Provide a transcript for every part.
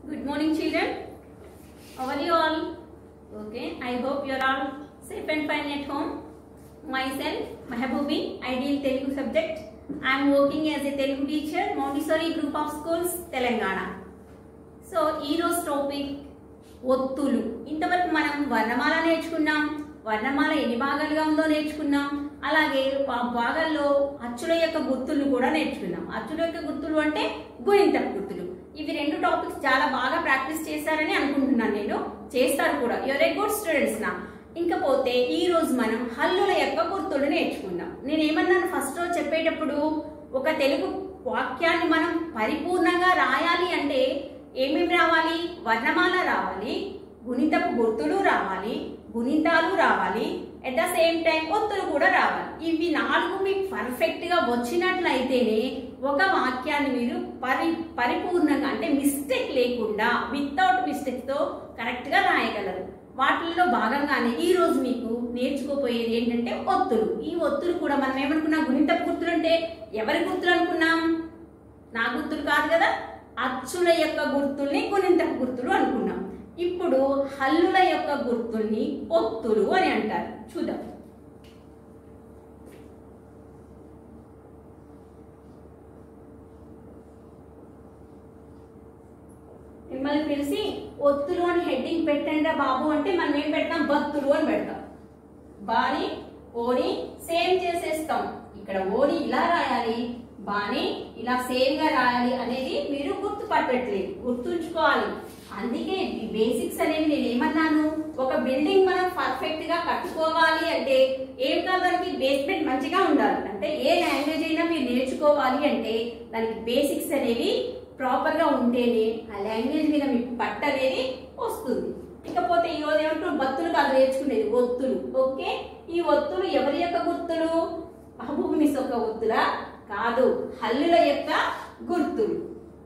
Good morning, children. How are you all? Okay, I hope you are all safe and fine at home. Myself, Mahabubi, ideal Telugu subject. I am working as a Telugu teacher, Montessori Group of Schools, Telangana. So ఈరోజు topic ఒత్తులు ఇంతవరకు మనం వర్ణమాల నేర్చుకున్నాం వర్ణమాల ఎన్ని భాగాలుగా ఉందో నేర్చుకున్నాం అలాగే ఆ భాగాల్లో అచ్చుల యొక్క గుర్తులు కూడా నేర్చుకున్నాం అచ్చుల యొక్క గుర్తులు అంటే గుణింతపు గుర్తులు ఇవి రెండు టాపిక్స్ చాలా బాగా ప్రాక్టీస్ చేశారని అనుకుంటున్నాను నేను చేస్తారు కూడా యువర్ ఏ గుడ్ స్టూడెంట్స్ నా ఇంకపోతే ఈ రోజు మనం హల్లుల యొక్క గుర్తులు నేర్చుకుందాం నేను ఏమన్నాను ఫస్ట్ రోజు చెప్పేటప్పుడు ఒక తెలుగు వాక్యాన్ని మనం పరిపూర్ణంగా రాయాలి అంటే ఏమేమి రావాలి వర్ణమాల రావాలి గుణితపు గుర్తులు రావాలి గుణితాలు రావాలి అట్ ద సేమ్ టైం ఒత్తులు కూడా రావాలి ఇవి నాలుగు మీకు పర్ఫెక్ట్ గా వచ్చినట్లయితేనే ఒక వాక్యాన్ని మీరు పరి పరిపూర్ణంగా అంటే మిస్టేక్ లేకుండా వితౌట్ మిస్టేక్ తో కరెక్ట్ గా రాయగలరు వాటిల్లో భాగంగానే ఈ రోజు మీకు నేర్చుకోపోయేది ఏంటంటే ఒత్తులు ఈ ఒత్తులు కూడా మనం ఏమనుకున్నాం గుణితపు గుర్తులు అంటే ఎవరి గుర్తులు అనుకున్నాం నా గుర్తులు కాదు కదా అచ్చుల యొక్క గుర్తుల్ని గుణింతపు గుర్తులు అనుకున్నాం ఇప్పుడు హల్లుల యొక్క గుర్తుల్ని ఒత్తులు అని అంటారు చూద్దాం మిమ్మల్ని పిలిచి ఒత్తులు అని హెడ్డింగ్ పెట్టండి రా బాబు అంటే మనం ఏం పెడతాం బత్తులు అని పెడతాం బాని ఓని సేమ్ చేసేస్తాం ఇక్కడ ఓని ఇలా రాయాలి బాని ఇలా సేమ్ గా రాయాలి అనేది మీరు గుర్తు పట్టట్లేదు గుర్తుంచుకోవాలి అందుకే ఈ బేసిక్స్ అనేవి నేను ఏమన్నాను ఒక బిల్డింగ్ మనం పర్ఫెక్ట్ గా కట్టుకోవాలి అంటే ఏం కాదు దానికి బేస్మెంట్ మంచిగా ఉండాలి అంటే ఏ లాంగ్వేజ్ అయినా మీరు నేర్చుకోవాలి అంటే దానికి బేసిక్స్ అనేవి ప్రాపర్ గా ఉంటేనే ఆ లాంగ్వేజ్ మీద మీకు పట్ట అనేది వస్తుంది ఇకపోతే ఈ రోజు ఏమంటారు బత్తులు కాదు నేర్చుకునేది ఒత్తులు ఓకే ఈ ఒత్తులు ఎవరి యొక్క గుర్తులు మహబూబ్ యొక్క ఒత్తులా కాదు హల్లుల యొక్క గుర్తులు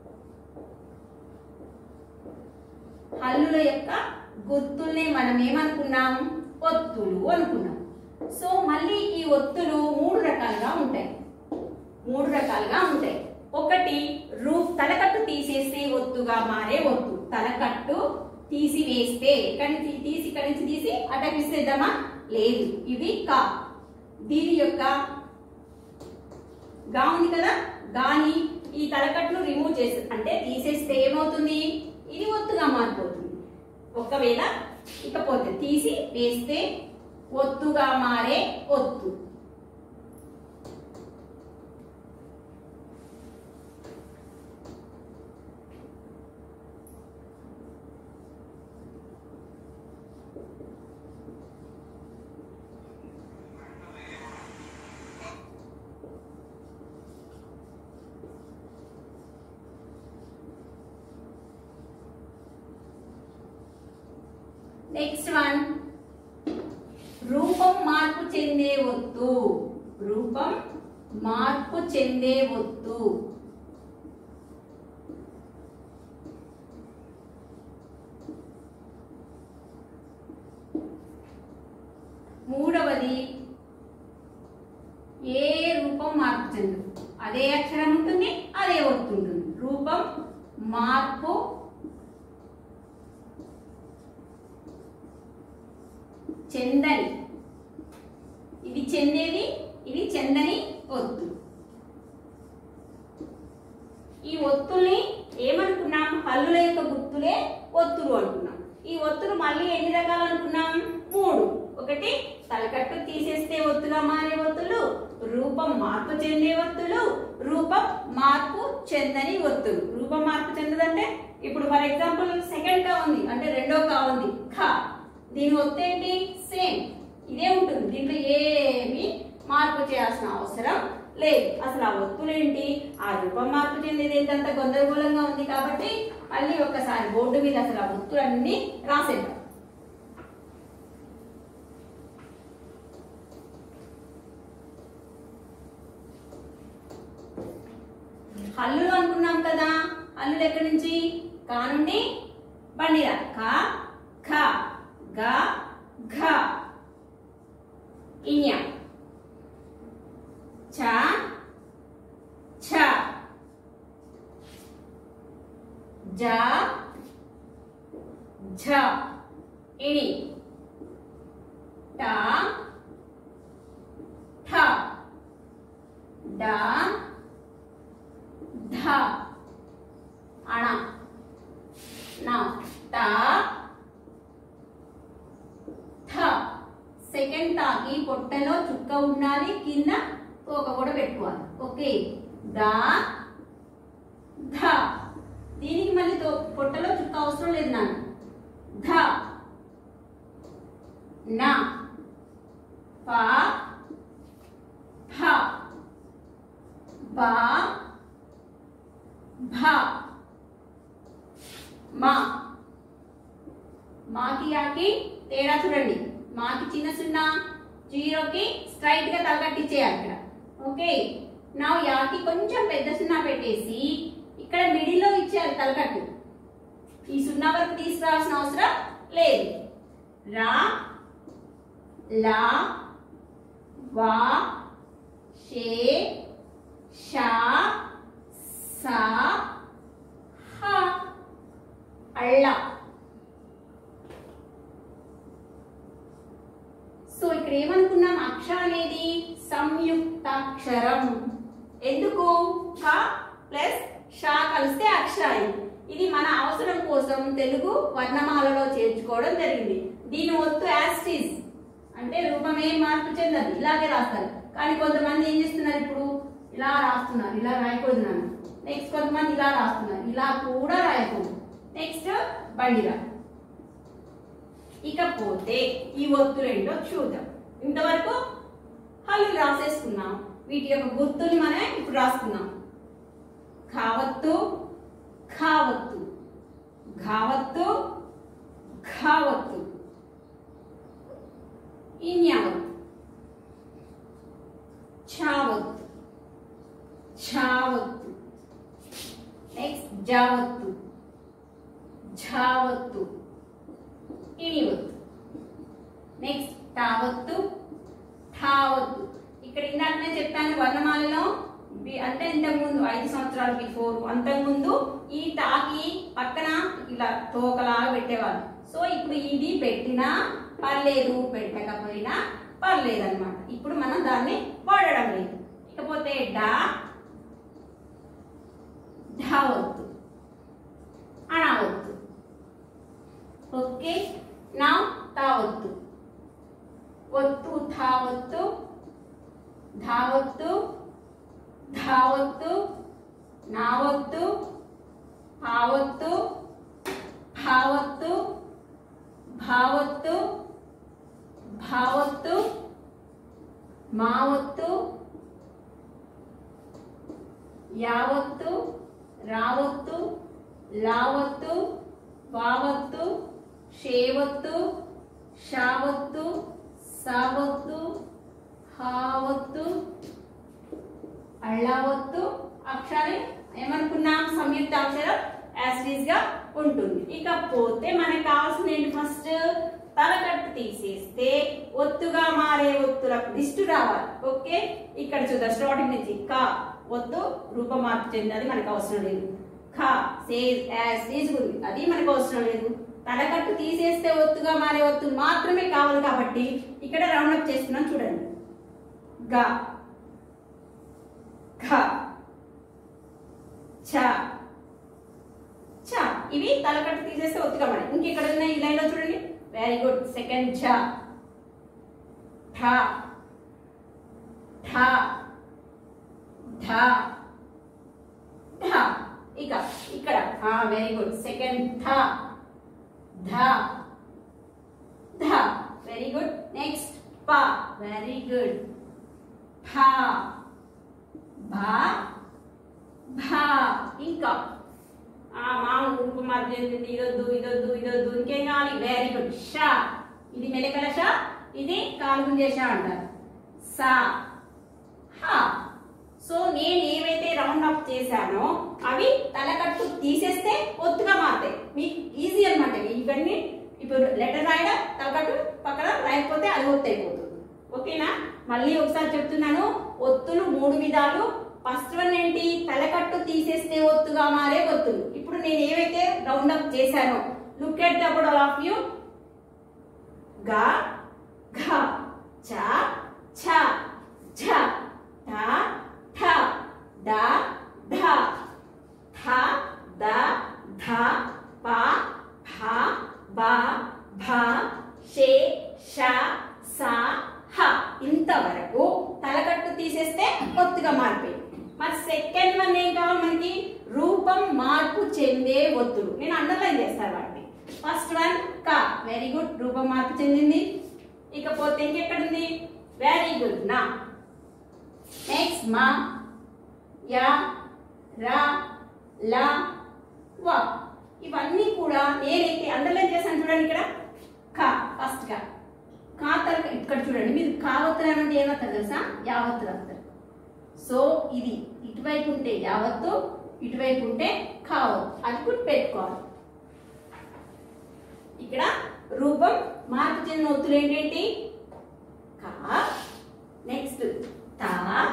హల్లుల యొక్క గుర్తుల్ని మనం ఏమనుకున్నాం ఒత్తులు అనుకున్నాం సో మళ్ళీ ఈ ఒత్తులు మూడు రకాలుగా ఉంటాయి మూడు రకాలుగా ఉంటాయి ఒకటి రూ తలకట్టు తీసేస్తే ఒత్తుగా మారే ఒత్తు తలకట్టు తీసి వేస్తే ఇక్కడి నుంచి తీసి ఇక్కడి నుంచి తీసి అటకిస్తేద్దామా లేదు ఇది కా దీని యొక్క గా ఉంది కదా గాని ఈ తలకట్టును రిమూవ్ చేసి అంటే తీసేస్తే ఏమవుతుంది ఇది ఒత్తుగా మారిపోతుంది ఒకవేళ ఇకపోతే తీసి వేస్తే ఒత్తుగా మారే ఒత్తు నెక్స్ట్ వన్ రూపం మార్పు చెందే ఒత్తు రూపం మార్పు చెందే ఒత్తు మూడవది ఏ రూపం మార్పు చెందు అదే అక్షరం ఉంటుంది అదే ఒత్తు ఉంటుంది రూపం మార్పు చెందని ఇది చెందేది ఇది చెందని ఒత్తు ఈ ఒత్తుల్ని ఏమనుకున్నాం హల్లుల యొక్క గుర్తులే ఒత్తులు అనుకున్నాం ఈ ఒత్తులు మళ్ళీ ఎన్ని రకాలు అనుకున్నాం మూడు ఒకటి తలకట్టు తీసేస్తే ఒత్తుగా మారే ఒత్తులు రూపం మార్పు చెందే ఒత్తులు రూపం మార్పు చెందని ఒత్తులు రూపం మార్పు చెందదంటే ఇప్పుడు ఫర్ ఎగ్జాంపుల్ సెకండ్ కా ఉంది అంటే రెండో కా ఉంది ఖా దీని ఒత్తు ఏంటి సేమ్ ఇదే ఉంటుంది దీంట్లో ఏమి మార్పు చేయాల్సిన అవసరం లేదు అసలు ఆ ఒత్తులు ఏంటి ఆ రూపం మార్పు చెందేది ఏంటంత గందరగోళంగా ఉంది కాబట్టి మళ్ళీ ఒక్కసారి బోర్డు మీద అసలు ఆ ఒత్తులన్నీ రాసేద్దాం హల్లులు అనుకున్నాం కదా హల్లులు ఎక్కడి నుంచి కా నుండి బండిరా కా ఖ గ ఘ ఇన్య చ ఛ జ ఝ ఇని ట ఠ డ ధ అణ నా ట థ సెకండ్ తాకి పొట్టలో చుక్క ఉండాలి కింద తోక కూడా పెట్టుకోవాలి ఓకే ద ధ దీనికి మళ్ళీ తో పొట్టలో చుక్క అవసరం లేదు నాన్న ధ నా ప ఫ బ భ మా మాకి యాకి తేడా చూడండి మాకి చిన్న సున్నా జీరోకి స్ట్రైట్ గా తలకట్టించేయాలి ఇక్కడ ఓకే నా యాకి కొంచెం పెద్ద సున్నా పెట్టేసి ఇక్కడ మిడిల్ లో ఇచ్చేయాలి తలకట్టు ఈ సున్నా వరకు తీసుకురావాల్సిన అవసరం లేదు రా లా వా షే షా సా హ అళ్ళ సో ఇక్కడ ఏమనుకున్నాం అక్ష అనేది సంయుక్తాక్షరం ఎందుకు క ప్లస్ షా కలిస్తే అక్ష అయింది ఇది మన అవసరం కోసం తెలుగు వర్ణమాలలో చేర్చుకోవడం జరిగింది దీని ఒత్తు యాస్టిస్ అంటే రూపం ఏం మార్పు చెందదు ఇలాగే రాస్తారు కానీ కొంతమంది ఏం చేస్తున్నారు ఇప్పుడు ఇలా రాస్తున్నారు ఇలా రాయకూడదు నాన్న నెక్స్ట్ కొంతమంది ఇలా రాస్తున్నారు ఇలా కూడా రాయకూడదు నెక్స్ట్ బండిరా ఇకపోతే ఈ ఒత్తులు ఏంటో చూద్దాం ఇంతవరకు హల్లు రాసేసుకున్నాం వీటి యొక్క గుర్తుని మనం ఇప్పుడు రాసుకున్నాం ఖావత్తు ఖావత్తు ఘావత్తు ఘావత్తు ఇన్యావత్తు ఛావత్తు ఛావత్తు నెక్స్ట్ జావత్తు ఝావత్తు ఇనివత్తు నెక్స్ట్ తావత్తు ఠావత్తు ఇక్కడ ఇందాకనే చెప్పాను వర్ణమాలలో బి- అంటే ఇంతకుముందు ఐదు సంవత్సరాల బిఫోర్ అంతకుముందు ఈ తాకి పక్కన ఇలా తోకలాగా పెట్టేవాళ్ళు సో ఇప్పుడు ఇది పెట్టినా పర్లేదు పెట్టకపోయినా పర్లేదు అనమాట ఇప్పుడు మనం దాన్ని వాడడం లేదు ఇకపోతే డా ఢావత్తు అణావత్తు ఓకే నా తావత్తు ఒత్తు థావత్తు ధావత్తు ధావత్తు నావత్తు పావత్తు భావత్తు భావత్తు భావత్తు మావత్తు యావత్తు రావత్తు లావత్తు వావత్తు షేవత్తు షావత్తు సావత్తు హావత్తు అళ్ళావత్తు అక్షరం ఏమనుకున్నాం సంయుక్త అక్షరం యాసిడ్ గా ఉంటుంది ఇకపోతే మనకు కావాల్సిన ఏంటి ఫస్ట్ తలకట్టు తీసేస్తే ఒత్తుగా మారే ఒత్తులకు లిస్టు రావాలి ఓకే ఇక్కడ చూద్దాం స్టార్టింగ్ నుంచి కా ఒత్తు రూపం మార్పు చెంది అది మనకు అవసరం లేదు ఖా సేజ్ యాజ్ ఈజ్ ఉంది అది మనకు అవసరం లేదు తలకట్టు తీసేస్తే ఒత్తుగా మారే ఒత్తు మాత్రమే కావాలి కాబట్టి ఇక్కడ రౌండ్ అప్ చేస్తున్నాం చూడండి గా ఖ ఛ ఛ ఇవి తలకట్టు తీసేస్తే ఒత్తుగా మారే ఇంకెక్కడ ఉన్నాయి ఈ లైన్లో చూడండి వెరీ గుడ్ సెకండ్ ఛ ఠ ఠ ఢ ఢ ఇక ఇక్కడ వెరీ గుడ్ సెకండ్ థ ధ ధ వెరీ గుడ్ నెక్స్ట్ ప వెరీ గుడ్ ఫ భ భ ఇంకా ఆ మామూలు రూపం మార్పు చెందింది ఇదొద్దు ఇదొద్దు ఇదొద్దు ఇంకేం కావాలి వెరీ గుడ్ ష ఇది మెలకల ష ఇది కాలుగుంజే ష అంటారు సా హ సో నేను ఏవైతే రౌండ్ అప్ చేశానో అవి తలకట్టు తీసేస్తే ఒత్తుగా మారుతాయి మీకు ఈజీ అనమాట ఇవన్నీ ఇప్పుడు లెటర్ రాయడం తలకట్టు పక్కన రాయకపోతే అది ఒత్తు అయిపోతుంది ఓకేనా మళ్ళీ ఒకసారి చెప్తున్నాను ఒత్తులు మూడు విధాలు ఫస్ట్ వన్ ఏంటి తలకట్టు తీసేస్తే ఒత్తుగా మారే ఒత్తులు ఇప్పుడు నేను ఏవైతే రౌండ్ అప్ చేశానో look at the board all of you గా ఘ చ ఛ ఝ ఠ ఠ డ ఢ థ ద ధ ప ఫ బ భ షే ష స హ ఇంతవరకు తలకట్టు తీసేస్తే ఒత్తుగా మారిపోయింది మరి సెకండ్ వన్ ఏం కావాలి మనకి రూపం మార్పు చెందే ఒత్తులు నేను అండర్లైన్ చేస్తాను వాటిని ఫస్ట్ వన్ క వెరీ గుడ్ రూపం మార్పు చెందింది ఇకపోతే ఇంకెక్కడుంది వెరీ గుడ్ నా నెక్స్ట్ మా యా రా లా వా ఇవన్నీ కూడా నేనైతే అండర్లైన్ చేశాను చూడండి ఇక్కడ కా ఫస్ట్ గా కా తరక ఇక్కడ చూడండి మీరు కావత్తులు అంటే ఏమవుతారు తెలుసా యావత్తులు అవుతారు సో ఇది ఇటువైపు ఉంటే యావత్తు ఇటువైపు ఉంటే కావత్తు అది గుర్తు పెట్టుకోవాలి ఇక్కడ రూపం మార్పు చెందిన ఒత్తులు ఏంటంటే కా నెక్స్ట్ తా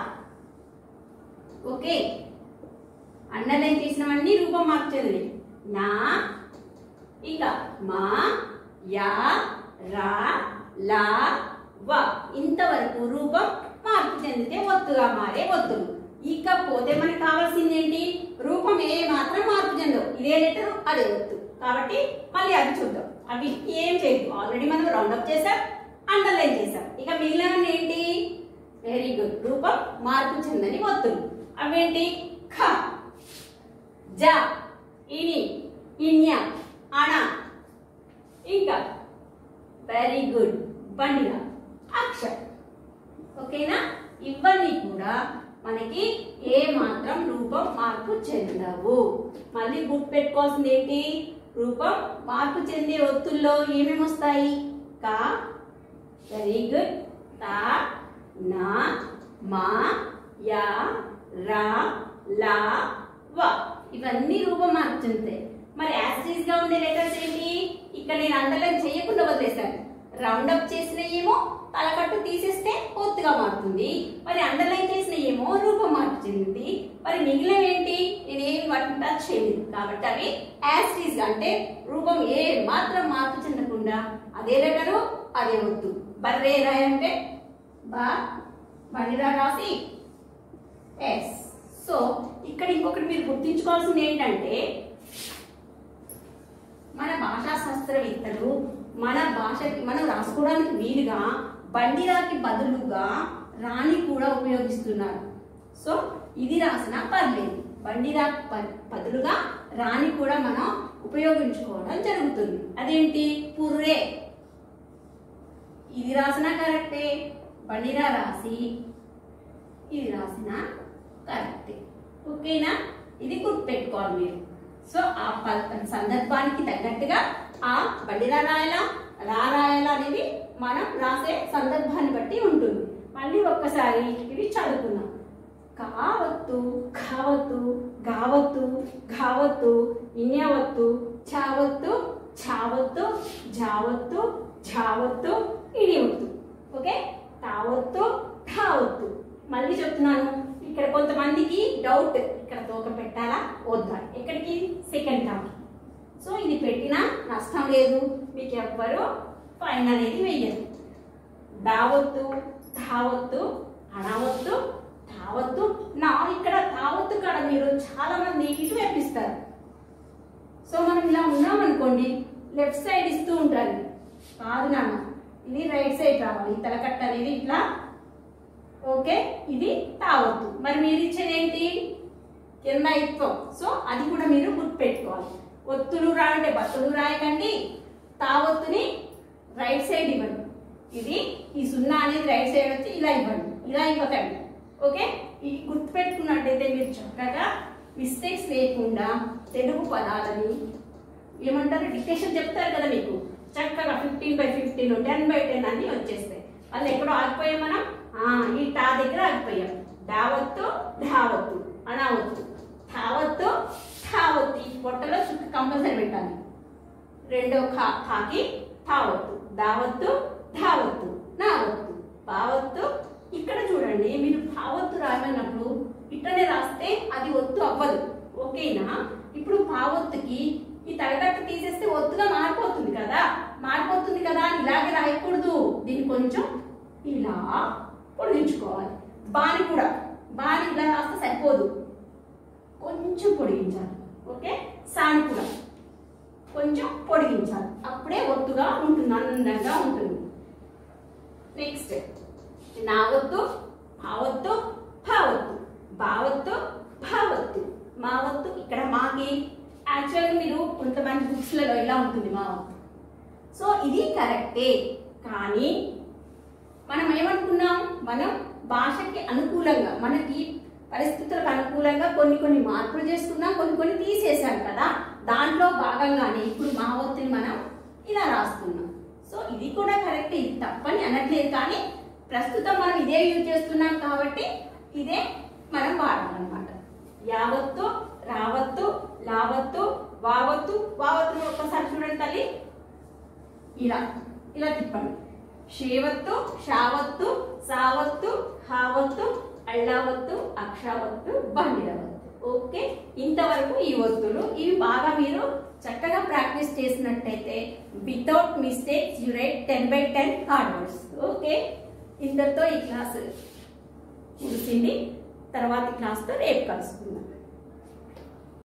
ఓకే అండర్లైన్ చేసినవన్నీ రూపం మార్పు చెందినవి నా ఇంకా మా యా రా లా వ ఇంతవరకు రూపం మార్పు చెందితే ఒత్తుగా మారే ఒత్తులు ఇకపోతే మనకు కావాల్సింది ఏంటి రూపం ఏ మాత్రం మార్పు చెందవు ఇదే లెటర్ అదే ఒత్తు కాబట్టి మళ్ళీ అది చూద్దాం అవి ఏం చేయదు ఆల్రెడీ మనం రౌండప్ చేసాం అండర్లైన్ చేసాం ఇక మిగిలినవన్నీ ఏంటి వెరీ గుడ్ రూపం మార్పు చెందని ఒత్తులు అవేంటి ఖ జ ఇని ఇన్య అణ ఇంకా వెరీ గుడ్ బండిన అక్షర్ ఓకేనా ఇవన్నీ కూడా మనకి ఏ మాత్రం రూపం మార్పు చెందవు మళ్ళీ గుర్తు పెట్టుకోవాల్సింది ఏంటి రూపం మార్పు చెందే ఒత్తుల్లో ఏమేమి వస్తాయి కా వెరీ గుడ్ తా నా మా యా రా లా వ ఇవన్నీ రూపం మార్పు చెందుతాయి మరి యాసిటీస్ గా ఉండే లెటర్స్ ఏంటి ఇక్కడ నేను అండర్లైన్ చేయకుండా వదిలేశాను రౌండ్ అప్ చేసిన ఏమో తలకట్టు తీసేస్తే ఒత్తుగా మారుతుంది మరి అండర్లైన్ చేసిన ఏమో రూపం మార్పు చెందింది మరి మిగిలినవి ఏంటి నేనేమి వాటిని టచ్ చేయలేదు కాబట్టి అవి యాసిటీస్ అంటే రూపం ఏ మాత్రం మార్పు చెందకుండా అదే లెటరు అదే ఒత్తు బర్రే రాయంటే బా బండిరా రాసి ఎస్ సో ఇక్కడ ఇంకొకటి మీరు గుర్తుంచుకోవాల్సింది ఏంటంటే మన భాషా శాస్త్రవేత్తలు మన భాషకి మనం రాసుకోవడానికి వీలుగా బండిరాకి బదులుగా రాణి కూడా ఉపయోగిస్తున్నారు సో ఇది రాసినా పర్లేదు బండిరా ప- బదులుగా రాణి కూడా మనం ఉపయోగించుకోవడం జరుగుతుంది అదేంటి పుర్రే ఇది రాసినా కరెక్టే బండిరా రాసి ఇది రాసిన కరెక్టే ఓకేనా ఇది గుర్తుపెట్టుకోవాలి మీరు సో ఆ ప- సందర్భానికి తగ్గట్టుగా ఆ బండిరా రాయాలా రా రాయాలా అనేది మనం రాసే సందర్భాన్ని బట్టి ఉంటుంది మళ్ళీ ఒక్కసారి ఇవి చదువుకుందాం కావత్తు ఖావత్తు గావత్తు ఘావత్తు ఇన్యవత్తు చావత్తు ఛావత్తు జావత్తు ఝావత్తు ఇడియవత్తు ఓకే తావత్తు ఠావత్తు మళ్ళీ చెప్తున్నాను ఇక్కడ కొంతమందికి డౌట్ ఇక్కడ తోక పెట్టాలా వద్దా ఎక్కడికి సెకండ్ టర్మ్ సో ఇది పెట్టినా నష్టం లేదు మీకు ఎవ్వరు ఫైన్ అనేది వెయ్యరు దావత్తు ధావత్తు అణవత్తు తావత్తు నా ఇక్కడ తావత్తు కాడ మీరు చాలా మంది ఇటు వేపిస్తారు సో మనం ఇలా ఉన్నాం అనుకోండి లెఫ్ట్ సైడ్ ఇస్తూ ఉంటారు కాదు నాన్న ఇది రైట్ సైడ్ రావాలి ఈ తలకట్ట అనేది ఇట్లా ఓకే ఇది తావత్తు మరి మీరు ఇచ్చేది ఏంటి కింద ఇత్వం సో అది కూడా మీరు గుర్తుపెట్టుకోవాలి ఒత్తులు రా అంటే బత్తులు రాయకండి తావత్తుని రైట్ సైడ్ ఇవ్వండి ఇది ఈ సున్నా అనేది రైట్ సైడ్ వచ్చి ఇలా ఇవ్వండి ఇలా ఇవ్వకండి ఓకే ఇది గుర్తుపెట్టుకున్నట్టయితే మీరు చక్కగా మిస్టేక్స్ లేకుండా తెలుగు పదాలని ఏమంటారు డిక్టేషన్ చెప్తారు కదా మీకు చక్కగా fifteen by fifteen ten by ten అన్ని వచ్చేస్తాయి వాళ్ళు ఎక్కడో ఆగిపోయాం మనం ఆ, ఈ టా దగ్గర ఆగిపోయాం దావత్తు ధావత్తు అనావత్తు ధావత్తు ధావత్తు ఈ పొట్టలో చుట్టూ కంపల్సరీ పెట్టాలి రెండో ఖా ఖాకి తావత్తు దావత్తు ధావత్తు నావత్తు భావత్తు ఇక్కడ చూడండి మీరు భావత్తు రాయమన్నప్పుడు ఇట్లనే రాస్తే అది ఒత్తు అవ్వదు ఓకేనా ఇప్పుడు భావత్తుకి ఈ తలగట్టు తీసేస్తే ఒత్తుగా మారి ఇంకొంచెం ఇలా పొడిగించుకోవాలి బాని కూడా బాని ఇలా రాస్తే సరిపోదు కొంచెం పొడిగించాలి ఓకే సాని కూడా కొంచెం పొడిగించాలి అప్పుడే ఒత్తుగా ఉంటుంది అందంగా ఉంటుంది నెక్స్ట్ నావత్తు భావత్తు భావత్తు భావత్తు భావత్తు మావత్తు ఇక్కడ మాకి యాక్చువల్గా మీరు కొంతమంది బుక్స్లలో ఇలా ఉంటుంది మావత్తు సో ఇది కరెక్టే కానీ మనం ఏమనుకున్నాం మనం భాషకి అనుకూలంగా మనకి పరిస్థితులకు అనుకూలంగా కొన్ని కొన్ని మార్పులు చేసుకున్నాం కొన్ని కొన్ని తీసేసాం కదా దాంట్లో భాగంగానే ఇప్పుడు మా ఒత్తిడి మనం ఇలా రాస్తున్నాం సో ఇది కూడా కరెక్ట్ ఇది తప్పని అనట్లేదు కానీ ప్రస్తుతం మనం ఇదే యూజ్ చేస్తున్నాం కాబట్టి ఇదే మనం వాడాలన్నమాట యావత్తు రావత్తు లావత్తు వావత్తు వావత్తు ఒక్కసారి చూడండి తల్లి ఇలా ఇలా తిప్పండి షేవత్తు షావత్తు సావత్తు హావత్తు అళ్ళావత్తు అక్షావత్తు బండిరవత్తు ఓకే ఇంతవరకు ఈ ఒత్తులు ఇవి బాగా మీరు చక్కగా ప్రాక్టీస్ చేసినట్టయితే without mistakes you write ten by ten hard words okay ఇంతటితో ఈ క్లాస్ ముగిసింది తర్వాత క్లాస్తో రేపు కలుసుకుందాం